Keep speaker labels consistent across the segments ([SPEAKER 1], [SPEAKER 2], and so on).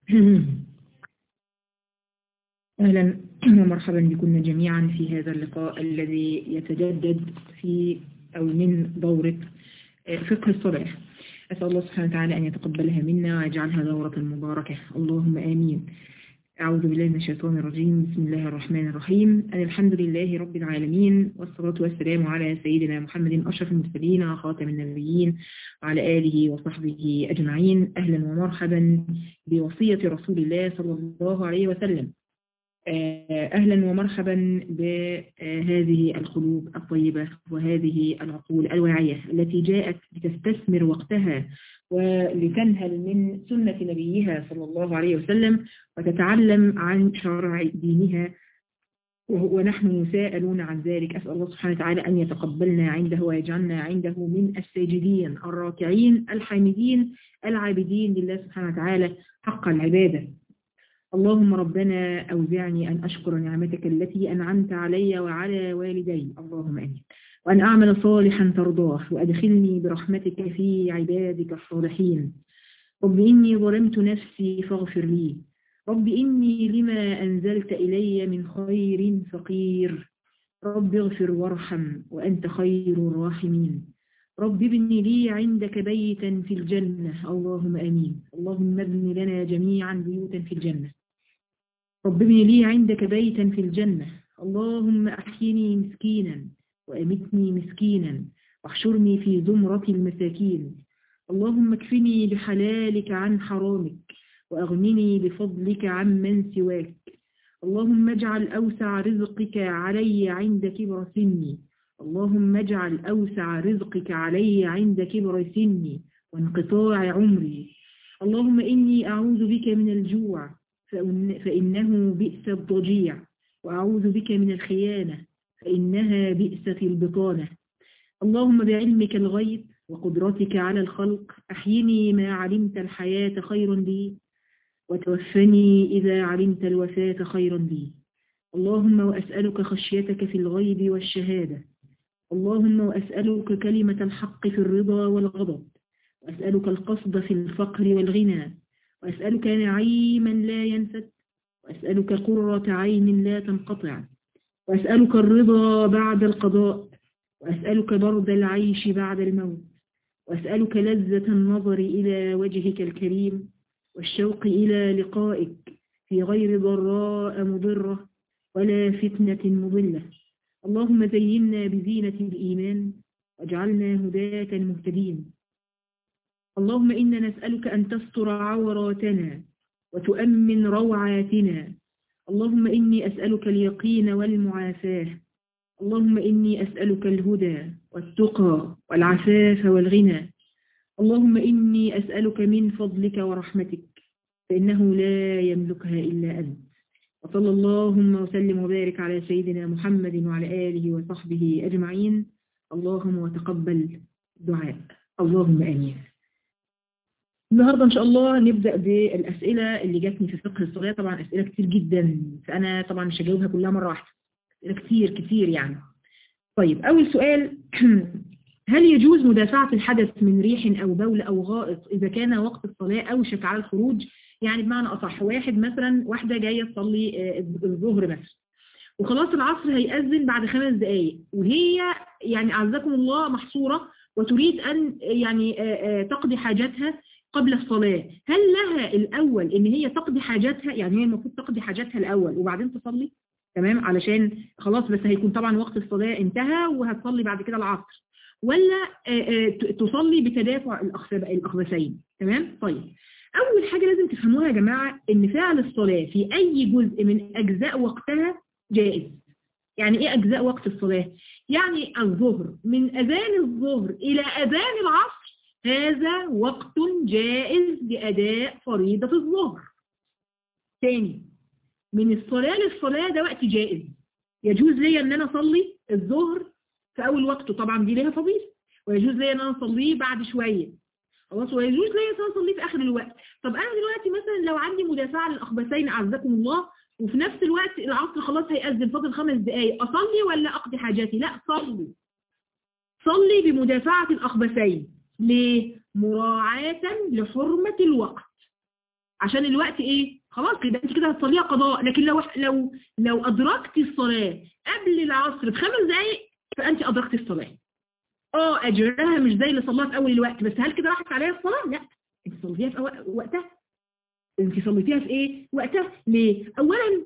[SPEAKER 1] أهلا ومرحبا بكم جميعا في هذا اللقاء الذي يتجدد في أو من دورة فقه الصلاة أسأل الله سبحانه وتعالى أن يتقبلها منا ويجعلها دورة مباركة اللهم آمين أعوذ بالله من الشيطان الرجيم بسم الله الرحمن الرحيم أن الحمد لله رب العالمين والصلاة والسلام على سيدنا محمد أشرف المرسلين وخاتم النبيين وعلى آله وصحبه أجمعين أهلا ومرحبا بوصية رسول الله صلى الله عليه وسلم أهلا ومرحبا بهذه القلوب الطيبة وهذه العقول الواعية التي جاءت لتستثمر وقتها ولتنهل من سنة نبيها صلى الله عليه وسلم وتتعلم عن شرع دينها ونحن مساءلون عن ذلك أسأل الله سبحانه وتعالى أن يتقبلنا عنده ويجعلنا عنده من الساجدين الراكعين الحامدين العابدين لله سبحانه وتعالى حق العبادة اللهم ربنا أوزعني أن أشكر نعمتك التي أنعمت علي وعلى والدي اللهم أمين وأن أعمل صالحا ترضاه وأدخلني برحمتك في عبادك الصالحين رب إني ظلمت نفسي فاغفر لي رب إني لما أنزلت إلي من خير فقير رب اغفر وارحم وأنت خير الراحمين رب ابن لي عندك بيتا في الجنة اللهم أمين اللهم ابن لنا جميعا بيوتا في الجنة رب ابن لي عندك بيتا في الجنة اللهم أحيني مسكينا وأمتني مسكينا واحشرني في زمرة المساكين اللهم اكفني بحلالك عن حرامك وأغنني بفضلك عن من سواك اللهم اجعل أوسع رزقك علي عند كبر سني اللهم اجعل أوسع رزقك علي عند كبر سني وانقطاع عمري اللهم إني أعوذ بك من الجوع فإنه بئس الضجيع وأعوذ بك من الخيانة فإنها بئست البطانة اللهم بعلمك الغيب وقدرتك على الخلق أحيني ما علمت الحياة خير لي وتوفني إذا علمت الوفاة خيرا لي اللهم وأسألك خشيتك في الغيب والشهادة اللهم وأسألك كلمة الحق في الرضا والغضب وأسألك القصد في الفقر والغنى وأسألك نعيما لا ينفد وأسألك قرة عين لا تنقطع وأسألك الرضا بعد القضاء وأسألك برد العيش بعد الموت وأسألك لذة النظر إلى وجهك الكريم والشوق إلى لقائك في غير ضراء مضرة ولا فتنة مضلة اللهم زينا بزينة الإيمان واجعلنا هداة مهتدين اللهم إنا نسألك أن تستر عوراتنا وتؤمن روعاتنا اللهم إني أسألك اليقين والمعافاة اللهم إني أسألك الهدى والتقى والعفاف والغنى اللهم إني أسألك من فضلك ورحمتك فإنه لا يملكها إلا أنت وصلى اللهم وسلم وبارك على سيدنا محمد وعلى آله وصحبه أجمعين اللهم وتقبل دعاء اللهم آمين النهاردة إن شاء الله نبدأ بالأسئلة اللي جاتني في فقه الصلاة طبعا أسئلة كتير جدا فأنا طبعا مش هجاوبها كلها مرة واحدة أسئلة كتير كتير يعني طيب أول سؤال هل يجوز مدافعة الحدث من ريح أو بول أو غائط إذا كان وقت الصلاة أوشك على الخروج يعني بمعنى أصح واحد مثلا واحدة جاية تصلي الظهر مثلا وخلاص العصر هيأذن بعد خمس دقايق وهي يعني أعزكم الله محصورة وتريد أن يعني تقضي حاجاتها قبل الصلاة هل لها الأول إن هي تقضي حاجاتها يعني هي المفروض تقضي حاجاتها الأول وبعدين تصلي تمام علشان خلاص بس هيكون طبعا وقت الصلاة انتهى وهتصلي بعد كده العصر ولا تصلي بتدافع الأخبثين تمام طيب أول حاجة لازم تفهموها يا جماعة إن فعل الصلاة في أي جزء من أجزاء وقتها جائز يعني إيه أجزاء وقت الصلاة؟ يعني الظهر من أذان الظهر إلى أذان العصر هذا وقت جائز لأداء فريضة الظهر ثاني من الصلاة للصلاة ده وقت جائز يجوز لي أن أنا أصلي الظهر في أول وقته طبعا دي ليها فضيلة ويجوز لي أن أنا أصليه بعد شوية خلاص ويجوز لي أن أصليه في آخر الوقت طب أنا دلوقتي مثلا لو عندي مدافعة للأخبثين أعزكم الله وفي نفس الوقت العصر خلاص هيأذن فاضل خمس دقايق أصلي ولا أقضي حاجاتي لا صلي صلي بمدافعة الأخبثين ليه؟ مراعاة لحرمة الوقت عشان الوقت ايه خلاص كده انت كده هتصليها قضاء لكن لو لو لو ادركتي الصلاه قبل العصر بخمس دقائق فانت ادركتي الصلاه اه اجرها مش زي اللي صلاها في اول الوقت بس هل كده راحت عليها الصلاه لا انت صليتيها في أو- وقتها انت صليتيها في ايه وقتها ليه اولا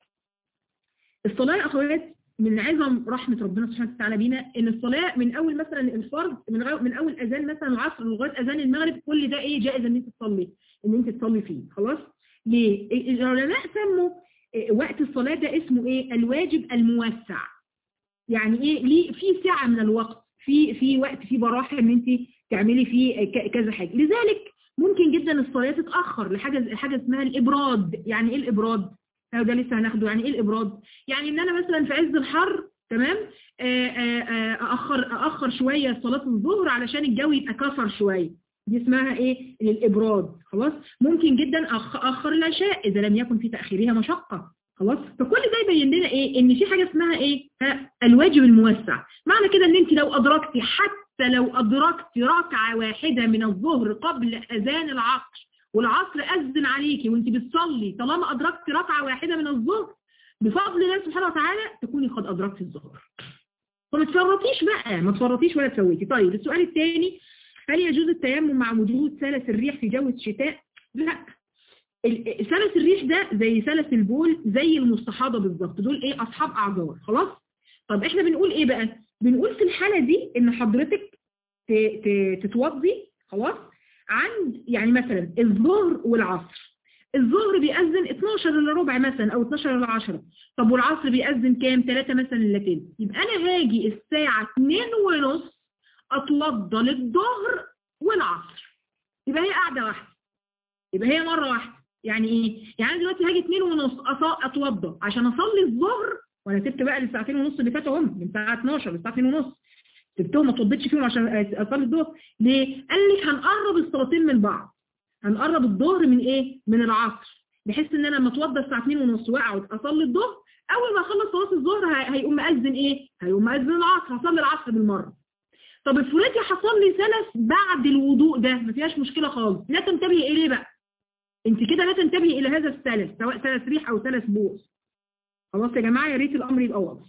[SPEAKER 1] الصلاه يا اخوات من عظم رحمة ربنا سبحانه وتعالى بينا ان الصلاة من اول مثلا الفرض من, غو من اول اذان مثلا العصر لغاية اذان المغرب كل ده ايه جائز ان انت تصلي ان انت تصلي فيه خلاص ليه العلماء سموا إيه وقت الصلاة ده اسمه ايه الواجب الموسع يعني ايه ليه في سعة من الوقت في في وقت في براحة ان انت تعملي فيه ك- كذا حاجة لذلك ممكن جدا الصلاة تتأخر لحاجة حاجة اسمها الإبراد يعني ايه الإبراد أو ده لسه هناخده يعني ايه الإبراد يعني ان انا مثلا في عز الحر تمام آه، آه، آه، أأخر أأخر شوية صلاة الظهر علشان الجو يبقى كفر شوية دي اسمها ايه الإبراد خلاص ممكن جدا أخ- أأخر العشاء إذا لم يكن في تأخيرها مشقة خلاص فكل ده يبين لنا ايه ان في حاجة اسمها ايه ها، الواجب الموسع معنى كده ان انت لو ادركتي حتى لو ادركتي ركعة واحدة من الظهر قبل اذان العصر والعصر اذن عليكي وانت بتصلي طالما ادركتي ركعة واحدة من الظهر بفضل الله سبحانه وتعالى تكوني قد ادركتي الظهر فما تفرطيش بقى ما تفرطيش ولا تفوتي طيب السؤال الثاني هل يجوز التيمم مع وجود سلس الريح في جو الشتاء لا ال- سلس الريح ده زي سلس البول زي المستحاضة بالظبط دول ايه اصحاب اعذار خلاص طب احنا بنقول ايه بقى بنقول في الحالة دي ان حضرتك ت- ت- تتوضي خلاص عند يعني مثلا الظهر والعصر الظهر بيأذن 12 الا ربع مثلا او 12 الا 10 طب والعصر بيأذن كام 3 مثلا الا تلت يبقى انا هاجي الساعة 2 ونص اتوضى للظهر والعصر يبقى هي قاعدة واحدة يبقى هي مرة واحدة يعني ايه يعني انا دلوقتي هاجي 2 ونص أص- اتوضى عشان اصلي الظهر وانا سبت بقى الساعتين ونص اللي فاتوا هم من الساعه 12 للساعه 2 ونص سبتهم ما اتوضيتش فيهم عشان اصلي الظهر ليه قال لك هنقرب الصلاتين من بعض هنقرب الظهر من ايه من العصر بحيث ان انا لما اتوضى الساعه 2 ونص واقعد اصلي الظهر اول ما اخلص صلاه الظهر هي- هيقوم مأذن ايه هيقوم مأذن العصر هصلي العصر بالمره طب افرضي حصل لي سلس بعد الوضوء ده ما فيهاش مشكله خالص لا تنتبهي اليه بقى انت كده لا تنتبهي الى هذا السلس سواء سلس ريح او سلس بوس خلاص يا جماعه يا ريت الامر يبقى واضح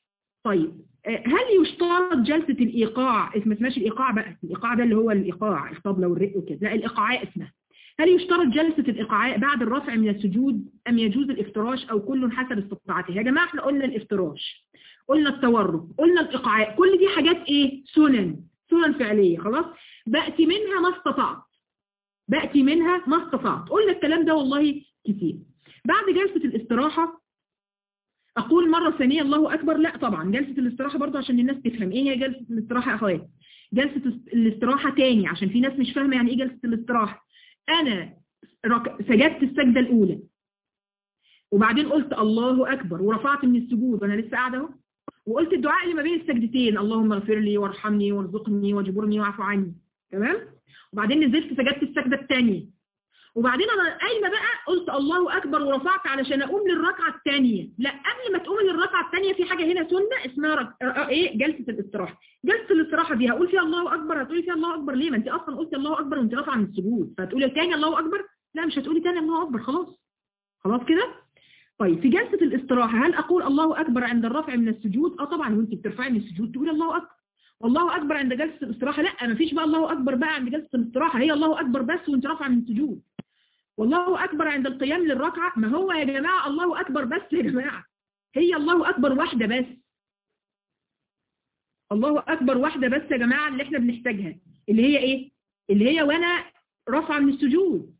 [SPEAKER 1] طيب آه، هل يشترط جلسه الايقاع اسمها اسمهاش الايقاع بقى الايقاع ده اللي هو الايقاع الطبله والرق وكده لا الايقاعاء اسمها هل يشترط جلسة الإيقاعاء بعد الرفع من السجود أم يجوز الافتراش أو كل حسب استطاعته يا جماعة احنا قلنا الافتراش قلنا التورك قلنا الإيقاعاء كل دي حاجات إيه سنن سنن فعلية خلاص بأتي منها ما استطعت بأتي منها ما استطعت قلنا الكلام ده والله كتير بعد جلسة الاستراحة أقول مرة ثانية الله أكبر لا طبعا جلسة الاستراحة برضه عشان الناس تفهم إيه هي جلسة الاستراحة يا أخوات جلسة الاستراحة تاني عشان في ناس مش فاهمة يعني إيه جلسة الاستراحة أنا رك... سجدت السجدة الأولى وبعدين قلت الله أكبر ورفعت من السجود وأنا لسه قاعدة اهو وقلت الدعاء اللي ما بين السجدتين اللهم اغفر لي وارحمني وارزقني واجبرني واعف عني تمام وبعدين نزلت سجدت السجدة الثانية وبعدين انا قايمه بقى قلت الله اكبر ورفعت علشان اقوم للركعه الثانيه لا قبل ما تقومي للركعه الثانيه في حاجه هنا سنه اسمها رك... آه ايه جلسه الاستراحه جلسه الاستراحه دي هقول فيها الله اكبر هتقولي فيها الله اكبر ليه ما انت اصلا قلتي الله اكبر وانت رافعه من السجود فهتقولي تاني الله اكبر لا مش هتقولي تاني الله اكبر خلاص خلاص كده طيب في جلسه الاستراحه هل اقول الله اكبر عند الرفع من السجود اه طبعا وانت بترفعي من السجود تقولي الله اكبر والله اكبر عند جلسه الاستراحه لا ما فيش بقى الله اكبر بقى عند جلسه الاستراحه هي الله اكبر بس وانت رافعه من السجود والله أكبر عند القيام للركعة ما هو يا جماعة الله أكبر بس يا جماعة هي الله أكبر واحدة بس الله أكبر واحدة بس يا جماعة اللي احنا بنحتاجها اللي هي ايه اللي هي وانا رافعة من السجود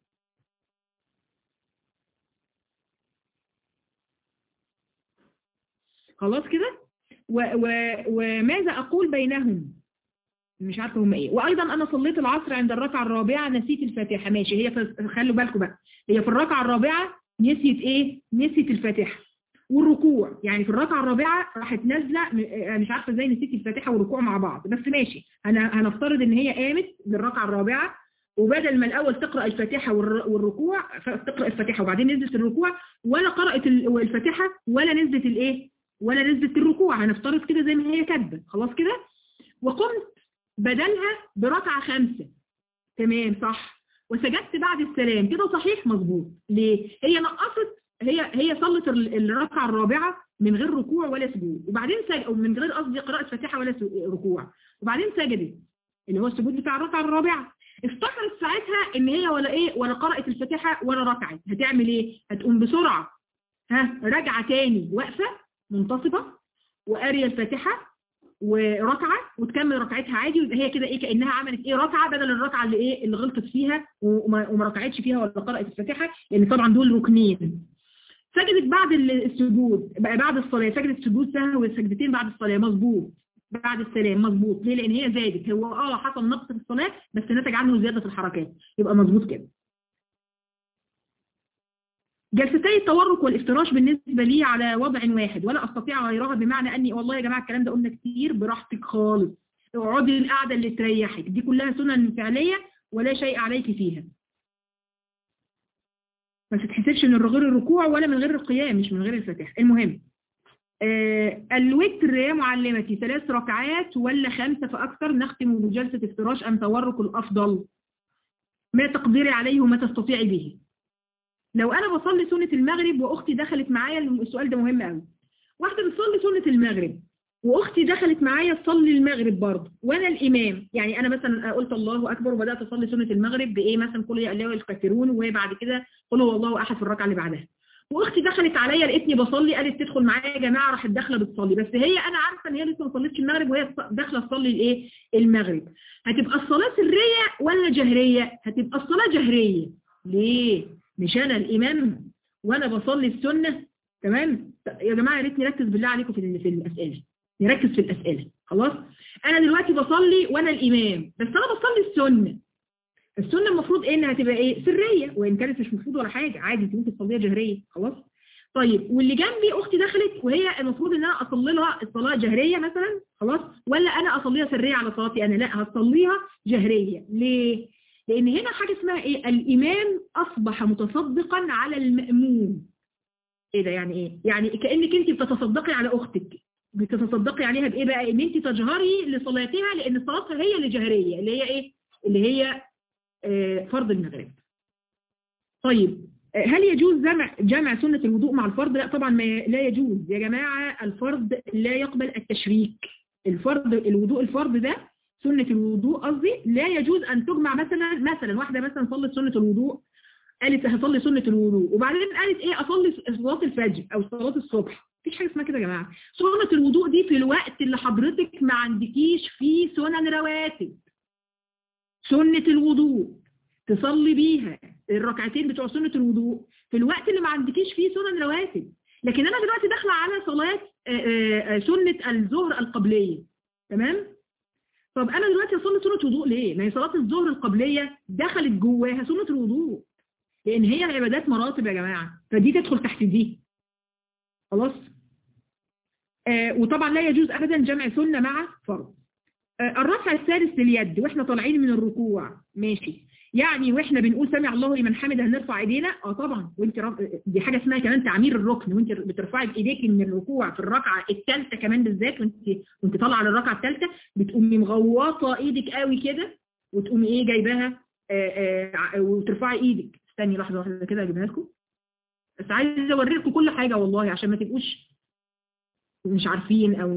[SPEAKER 1] خلاص كده و و وماذا أقول بينهم مش عارفه هم ايه وايضا انا صليت العصر عند الركعه الرابعه نسيت الفاتحه ماشي هي في... خلوا بالكم بقى هي في الركعه الرابعه نسيت ايه نسيت الفاتحه والركوع يعني في الركعه الرابعه راحت نازله مش عارفه ازاي نسيت الفاتحه والركوع مع بعض بس ماشي انا هنفترض ان هي قامت بالركعه الرابعه وبدل ما الاول تقرا الفاتحه والركوع تقرا الفاتحه وبعدين نزلت الركوع ولا قرات الفاتحه ولا نزلت الايه ولا نزلت الركوع هنفترض كده زي ما هي كاتبه خلاص كده وقمت بدلها بركعة خمسة تمام صح وسجدت بعد السلام كده صحيح مظبوط ليه هي نقصت هي هي صلت الركعه الرابعه من غير ركوع ولا سجود وبعدين سجد او من غير قصدي قراءه فاتحه ولا ركوع وبعدين سجدت اللي هو السجود بتاع الركعه الرابعه افتكرت ساعتها ان هي ولا ايه ولا قرأت الفاتحه ولا ركعت هتعمل ايه هتقوم بسرعه ها راجعه تاني واقفه منتصبه وقاريه الفاتحه وركعه وتكمل ركعتها عادي ويبقى هي كده ايه كانها عملت ايه ركعه بدل الركعه اللي ايه اللي غلطت فيها وما, وما ركعتش فيها ولا قرأت الفاتحه لان طبعا دول ركنين سجدت بعد السجود بقى بعد الصلاه سجدت سجود سهو وسجدتين بعد الصلاه مظبوط بعد السلام مظبوط ليه لان هي زادت هو اه حصل نقص في الصلاه بس نتج عنه زياده في الحركات يبقى مظبوط كده جلستي التورك والافتراش بالنسبة لي على وضع واحد ولا أستطيع غيرها بمعنى أني والله يا جماعة الكلام ده قلنا كتير براحتك خالص اقعدي القعدة اللي تريحك دي كلها سنن فعلية ولا شيء عليك فيها ما تتحسبش من غير الركوع ولا من غير القيام مش من غير الفتح المهم آه الوتر يا معلمتي ثلاث ركعات ولا خمسة فأكثر نختم بجلسة افتراش أم تورك الأفضل ما تقدري عليه وما تستطيعي به لو انا بصلي سنة المغرب واختي دخلت معايا السؤال ده مهم قوي واحدة بتصلي سنة المغرب واختي دخلت معايا تصلي المغرب برضه وانا الامام يعني انا مثلا قلت الله اكبر وبدات اصلي سنة المغرب بايه مثلا قل يا الله الكافرون وبعد كده قل هو الله احد في الركعه اللي بعدها واختي دخلت عليا لقيتني بصلي قالت تدخل معايا يا جماعه راحت داخله بتصلي بس هي انا عارفه ان هي لسه ما صليتش المغرب وهي داخله تصلي الايه المغرب هتبقى الصلاه سريه ولا جهريه هتبقى الصلاه جهريه ليه مش انا الامام وانا بصلي السنة تمام يا جماعة يا ريت نركز بالله عليكم في في الاسئله نركز في الاسئله خلاص انا دلوقتي بصلي وانا الامام بس انا بصلي السنة السنة المفروض ايه انها تبقى ايه سرية وان كانت مش مفروض ولا حاجة عادي انت ممكن تصليها جهرية خلاص طيب واللي جنبي اختي دخلت وهي المفروض ان انا اصلي لها الصلاة جهرية مثلا خلاص ولا انا اصليها سرية على صلاتي انا لا هصليها جهرية ليه لان هنا حاجة اسمها ايه الامام اصبح متصدقا على المأموم ايه ده يعني ايه يعني كأنك انت بتتصدقي على اختك بتتصدقي عليها بايه بقى ان انت تجهري لصلاتها لان صلاتها هي اللي جهرية اللي هي ايه اللي هي آه فرض المغرب طيب هل يجوز جمع جمع سنة الوضوء مع الفرض لا طبعا ما لا يجوز يا جماعة الفرض لا يقبل التشريك الفرض الوضوء الفرض ده سنة الوضوء قصدي لا يجوز أن تجمع مثلا مثلا واحدة مثلا صلت سنة الوضوء قالت هصلي سنة الوضوء وبعدين قالت ايه اصلي صلاة الفجر او صلاة الصبح مفيش حاجة اسمها كده يا جماعة سنة الوضوء دي في الوقت اللي حضرتك ما عندكيش فيه سنن رواتب سنة الوضوء تصلي بيها الركعتين بتوع سنة الوضوء في الوقت اللي ما عندكيش فيه سنن رواتب لكن انا دلوقتي داخله على صلاة سنة الظهر القبلية تمام طب انا دلوقتي اصلي سنة وضوء ليه ما هي صلاة الظهر القبلية دخلت جواها سنة الوضوء لان هي العبادات مراتب يا جماعة فدي تدخل تحت دي خلاص آه وطبعا لا يجوز ابدا جمع سنة مع فرض آه الرفع الثالث لليد واحنا طالعين من الركوع ماشي يعني واحنا بنقول سمع الله لمن حمده هنرفع ايدينا اه طبعا وانت رف... دي حاجه اسمها كمان تعمير الركن وانت بترفعي بايديك من الركوع في الركعه الثالثه كمان بالذات وانت وانت طالعه للركعه الثالثه بتقومي مغوطه ايدك قوي كده وتقومي ايه جايباها وترفعي ايدك استني لحظه واحده كده اجيبها لكم بس عايزه اوريكم كل حاجه والله عشان ما تبقوش مش عارفين او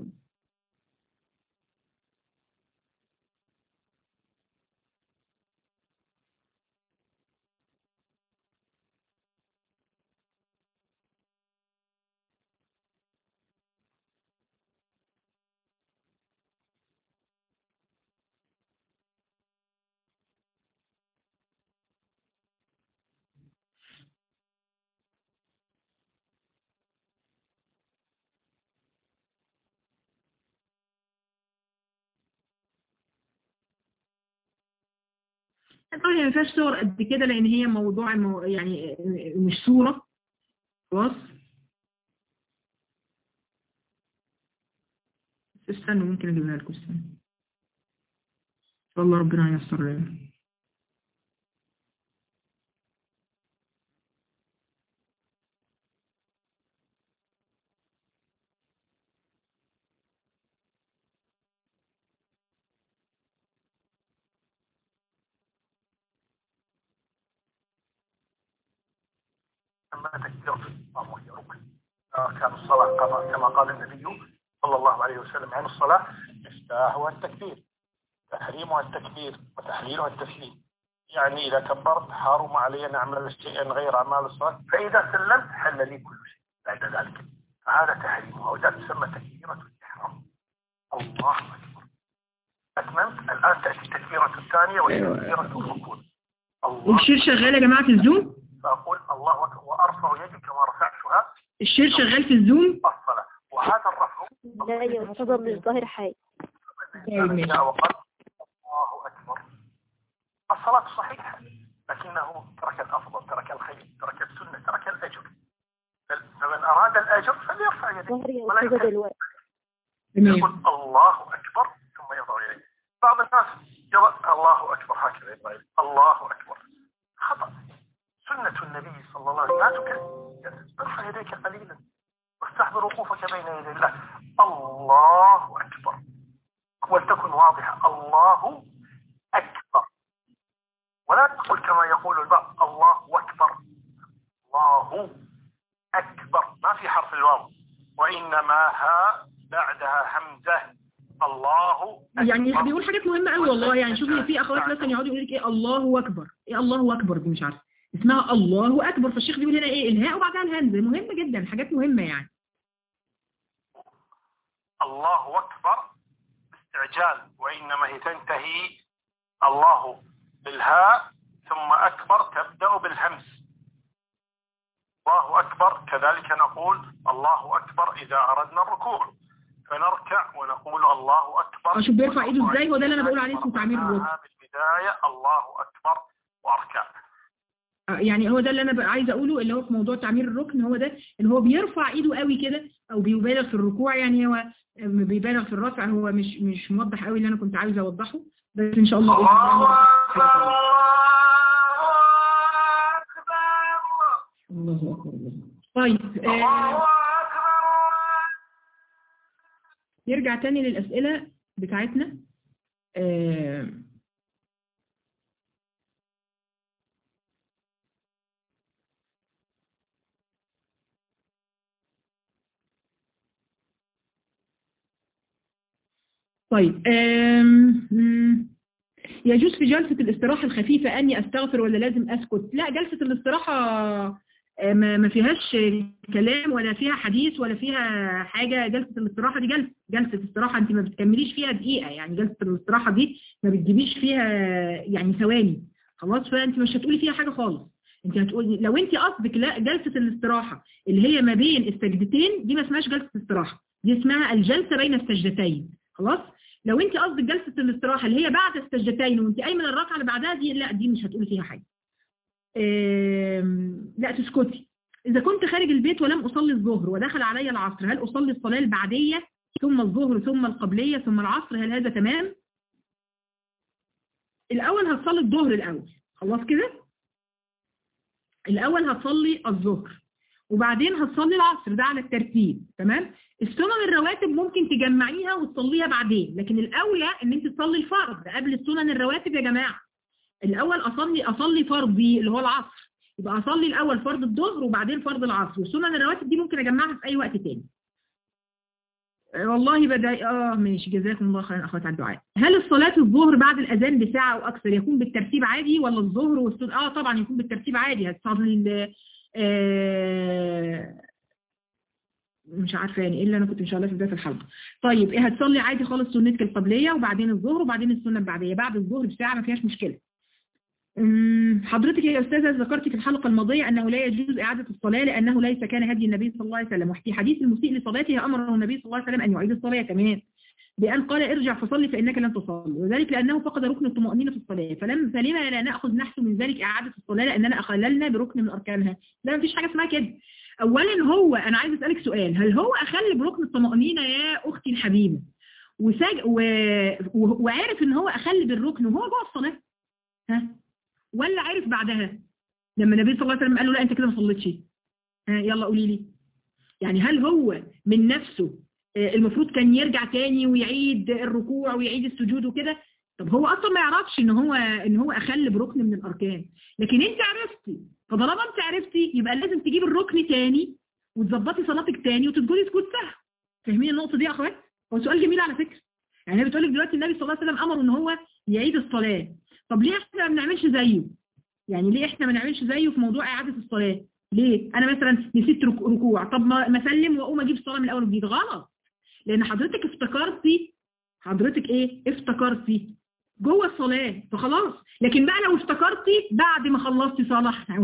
[SPEAKER 1] طبعا هي ما فيهاش صور قد كده لان هي موضوع مو يعني مش صورة خلاص استنوا ممكن اجيبها لكم استنوا ان شاء الله ربنا ييسر لنا
[SPEAKER 2] أما تكبيرة الإحرام وهي ركن أركان الصلاة كما قال النبي صلى الله عليه وسلم عن الصلاة مفتاحها التكبير تحريمها التكبير وتحليلها التسليم يعني إذا كبرت حرم علي أن أعمل شيئا غير أعمال الصلاة فإذا سلمت حل لي كل شيء بعد ذلك فهذا تحريمها وذا تسمى تكبيرة الإحرام الله أكبر أتممت الآن تأتي التكبيرة الثانية وهي
[SPEAKER 1] أيوة.
[SPEAKER 2] تكبيرة الركوع
[SPEAKER 1] الله الشير شغال يا جماعة في الزوم
[SPEAKER 2] فأقول الله أكبر وأرفع يدي كما رفعتها
[SPEAKER 1] الشير شغال في الزوم
[SPEAKER 2] الصلاة وهذا الرفع
[SPEAKER 3] لا يا أستاذ مش ظاهر حاجة
[SPEAKER 1] طيب
[SPEAKER 2] جاء وقال الله أكبر الصلاة صحيحة لكنه ترك الأفضل ترك الخير ترك السنة ترك الأجر فمن أراد الأجر فليرفع يديه
[SPEAKER 3] ظهر يا
[SPEAKER 2] ولا
[SPEAKER 3] أستاذ
[SPEAKER 2] يكلم
[SPEAKER 3] دلوقتي
[SPEAKER 1] تمام
[SPEAKER 2] يقول الله أكبر ثم يضع يديه بعض الناس يضع الله أكبر هكذا يضع يديه. الله أكبر خطأ سنة النبي صلى الله عليه وسلم لا تكلم ارفع يديك قليلا واستحضر وقوفك بين يدي الله الله أكبر ولتكن واضحة الله أكبر ولا تقول كما يقول البعض الله أكبر الله أكبر ما في حرف الواو وإنما ها بعدها همزة الله
[SPEAKER 1] يعني
[SPEAKER 2] أكبر.
[SPEAKER 1] بيقول حاجات مهمة قوي والله يعني شوفي في اخوات مثلا يقعدوا يقول لك ايه الله اكبر ايه الله اكبر دي مش عارفه اسمها الله اكبر فالشيخ بيقول هنا ايه الهاء وبعدها الهمزه مهمة جدا حاجات مهمة يعني
[SPEAKER 2] الله أكبر باستعجال وإنما هي تنتهي الله بالهاء ثم أكبر تبدأ بالهمس الله أكبر كذلك نقول الله أكبر إذا أردنا الركوع فنركع ونقول الله أكبر
[SPEAKER 1] أشوف بيرفع إيده إزاي، هو ده اللي أنا بقول عليه اسمه تعمير الركوع.
[SPEAKER 2] بالبداية الله أكبر وأركع
[SPEAKER 1] آه، يعني هو ده اللي انا بقى عايزه اقوله اللي هو في موضوع تعمير الركن هو ده اللي هو بيرفع ايده قوي كده او بيبالغ في الركوع يعني هو آه، بيبالغ في الرفع هو مش مش موضح قوي اللي انا كنت عايزه اوضحه بس ان شاء الله بإذن الله
[SPEAKER 2] الله
[SPEAKER 1] الله
[SPEAKER 2] أكبر
[SPEAKER 1] اكبر الله طيب
[SPEAKER 2] الله
[SPEAKER 1] آه
[SPEAKER 2] أكبر
[SPEAKER 1] نرجع تاني للاسئله بتاعتنا آه طيب آم، مم. يجوز في جلسة الاستراحة الخفيفة أني أستغفر ولا لازم أسكت لا جلسة الاستراحة آه، ما ما فيهاش كلام ولا فيها حديث ولا فيها حاجة جلسة الاستراحة دي جلسة جلسة استراحة أنت ما بتكمليش فيها دقيقة يعني جلسة الاستراحة دي ما بتجيبيش فيها يعني ثواني خلاص فأنت مش هتقولي فيها حاجة خالص انت هتقولي لو انت قصدك لا جلسة الاستراحة اللي هي ما بين السجدتين دي ما اسمهاش جلسة استراحة دي اسمها الجلسة بين السجدتين خلاص لو انت قصدك جلسة الاستراحة اللي هي بعد السجدتين وانت قايمه الركعة اللي بعدها دي لا دي مش هتقولي فيها حاجة آم، لا تسكتي إذا كنت خارج البيت ولم أصلي الظهر ودخل علي العصر هل أصلي الصلاة البعدية ثم الظهر ثم القبلية ثم العصر هل هذا تمام؟ الأول هتصلي الظهر الأول خلاص كده؟ الأول هتصلي الظهر وبعدين هتصلي العصر ده على الترتيب تمام؟ السنن الرواتب ممكن تجمعيها وتصليها بعدين لكن الأولى إن أنت تصلي الفرض قبل السنن الرواتب يا جماعة الأول أصلي أصلي فرضي اللي هو العصر يبقى أصلي الأول فرض الظهر وبعدين فرض العصر والسنن الرواتب دي ممكن أجمعها في أي وقت تاني آه، والله بدأ اه ماشي جزاكم الله خيرا اخوات على الدعاء هل الصلاة الظهر بعد الأذان بساعة أو أكثر يكون بالترتيب عادي ولا الظهر والسنة اه طبعا يكون بالترتيب عادي هتصلي ال- آه مش عارفه يعني ايه اللي انا كنت ان شاء الله في بدايه الحلقه طيب ايه هتصلي عادي خالص سنتك القبليه وبعدين الظهر وبعدين السنه البعديه بعد الظهر بساعه ما فيهاش مشكله أمم، حضرتك يا أستاذة ذكرت في الحلقة الماضية أنه لا يجوز إعادة الصلاة لأنه ليس كان هدي النبي صلى الله عليه وسلم وفي حديث المسيء لصلاته أمره النبي صلى الله عليه وسلم أن يعيد الصلاة كمان بأن قال ارجع فصلي فإنك لن تصلي وذلك لأنه فقد ركن الطمأنينة في الصلاة فلم فلما لا نأخذ نحن من ذلك إعادة الصلاة لأننا أخللنا بركن من أركانها لا مفيش حاجة اسمها كده أولا هو أنا عايز أسألك سؤال هل هو أخل بركن الطمأنينة يا أختي الحبيبة وساج و... و... وعارف إن هو أخل بالركن وهو جوه الصلاة ها ولا عارف بعدها لما النبي صلى الله عليه وسلم قال له لا انت كده ما صليتش ها يلا قولي لي يعني هل هو من نفسه آه، المفروض كان يرجع تاني ويعيد الركوع ويعيد السجود وكده طب هو اصلا ما يعرفش ان هو ان هو اخل بركن من الاركان لكن انت عرفتي فطالما انت عرفتي يبقى لازم تجيب الركن تاني وتظبطي صلاتك تاني وتسجدي سجود سهو فاهمين النقطه دي يا اخوات هو سؤال جميل على فكره يعني هي بتقول لك دلوقتي النبي صلى الله عليه وسلم امره ان هو يعيد الصلاه طب ليه احنا ما بنعملش زيه يعني ليه احنا ما نعملش زيه في موضوع اعاده الصلاه ليه انا مثلا نسيت رك- ركوع طب ما ما اسلم واقوم اجيب الصلاه من الاول وجديد غلط لان حضرتك افتكرتي حضرتك ايه افتكرتي جوه الصلاه فخلاص لكن بقى لو افتكرتي بعد ما خلصتي صلاه